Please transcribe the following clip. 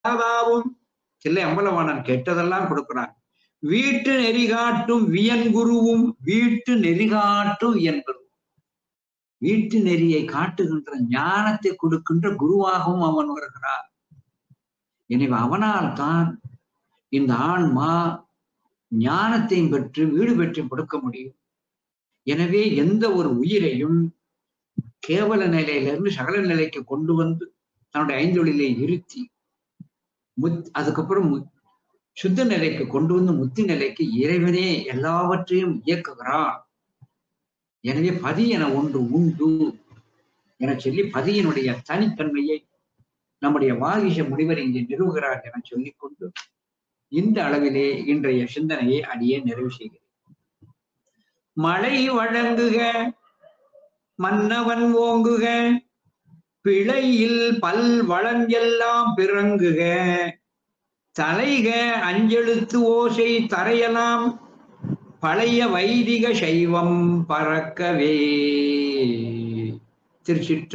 கேளாதாவும் தில்லை அம்பலவாணன் கேட்டதெல்லாம் கொடுக்கிறான் வீட்டு நெறிகாட்டும் வியன்குருவும் வீட்டு நெறிகாட்டும் வியன்குரு வீட்டு நெறியை காட்டுகின்ற ஞானத்தை கொடுக்கின்ற குருவாகவும் அவன் வருகிறான் எனவே அவனால் தான் இந்த ஆன்மா ஞானத்தையும் பெற்று வீடு பெற்று கொடுக்க முடியும் எனவே எந்த ஒரு உயிரையும் கேவல நிலையிலிருந்து சகல நிலைக்கு கொண்டு வந்து தன்னுடைய ஐந்தொழிலை இருத்தி முத் அதுக்கப்புறம் மு- சுத்த நிலைக்கு கொண்டு வந்து முத்தி நிலைக்கு இறைவனே எல்லாவற்றையும் இயக்குகிறான் எனவே பதி என ஒன்று உண்டு என சொல்லி பதியினுடைய தனித்தன்மையை நம்முடைய வாகிஷ முனிவர் இங்கே நிறுவுகிறார் என சொல்லிக்கொண்டு இந்த அளவிலே இன்றைய சிந்தனையை அடியே நிறைவு செய்கிறேன் மழை வழங்குக மன்னவன் ஓங்குக பிழையில் பல் வளம் எல்லாம் பிறங்குக தலைக அஞ்செழுத்து ஓசை தரையலாம் பழைய வைதிக சைவம் பறக்கவே திருச்சிற்ற